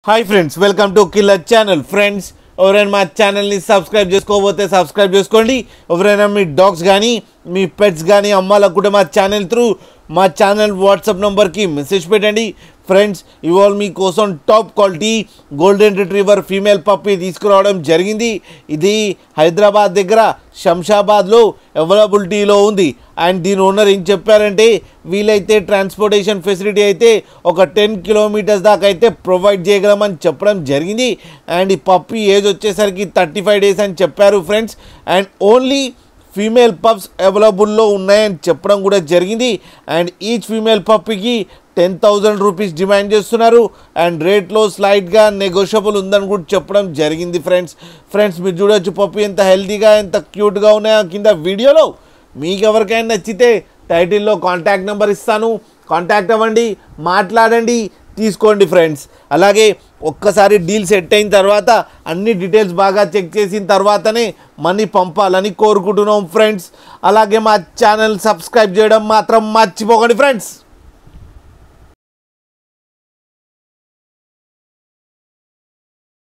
hi friends welcome to killer channel friends ఎవరైనా మా ఛానల్ని సబ్స్క్రైబ్ చేసుకోకపోతే సబ్స్క్రైబ్ చేసుకోండి ఎవరైనా మీ డాగ్స్ కానీ మీ పెట్స్ కానీ అమ్మాలనుకుంటే మా ఛానల్ త్రూ మా ఛానల్ వాట్సాప్ నెంబర్కి మెసేజ్ పెట్టండి ఫ్రెండ్స్ ఇవాళ మీకోసం top quality golden retriever female puppy తీసుకురావడం జరిగింది ఇది హైదరాబాద్ దగ్గర శంషాబాద్లో అవైలబిలిటీలో ఉంది అండ్ దీని ఓనర్ ఏం చెప్పారంటే వీలైతే ట్రాన్స్పోర్టేషన్ ఫెసిలిటీ అయితే ఒక టెన్ కిలోమీటర్స్ దాకా అయితే ప్రొవైడ్ చేయగలమని చెప్పడం జరిగింది అండ్ ఈ పప్పి ఏజ్ వచ్చేసరికి థర్టీ ఫైవ్ డేస్ అని చెప్పారు friends and only female pups అవైలబుల్లో ఉన్నాయని చెప్పడం కూడా జరిగింది అండ్ ఈచ్ ఫీమేల్ పప్పికి టెన్ థౌజండ్ రూపీస్ డిమాండ్ చేస్తున్నారు అండ్ రేట్లో స్లైడ్గా నెగోషియబుల్ ఉందని కూడా చెప్పడం జరిగింది ఫ్రెండ్స్ ఫ్రెండ్స్ మీరు చూడొచ్చు పప్పి ఎంత హెల్తీగా ఎంత క్యూట్గా ఉన్నాయో కింద వీడియోలో మీకు ఎవరికైనా నచ్చితే టైటిల్లో కాంటాక్ట్ నెంబర్ ఇస్తాను కాంటాక్ట్ అవ్వండి మాట్లాడండి తీసుకోండి ఫ్రెండ్స్ అలాగే ఒక్కసారి డీల్ సెట్ అయిన తర్వాత అన్ని డీటెయిల్స్ బాగా చెక్ చేసిన తర్వాతనే మనీ పంపాలని కోరుకుంటున్నాం ఫ్రెండ్స్ అలాగే మా ఛానల్ సబ్స్క్రైబ్ చేయడం మాత్రం మర్చిపోకండి ఫ్రెండ్స్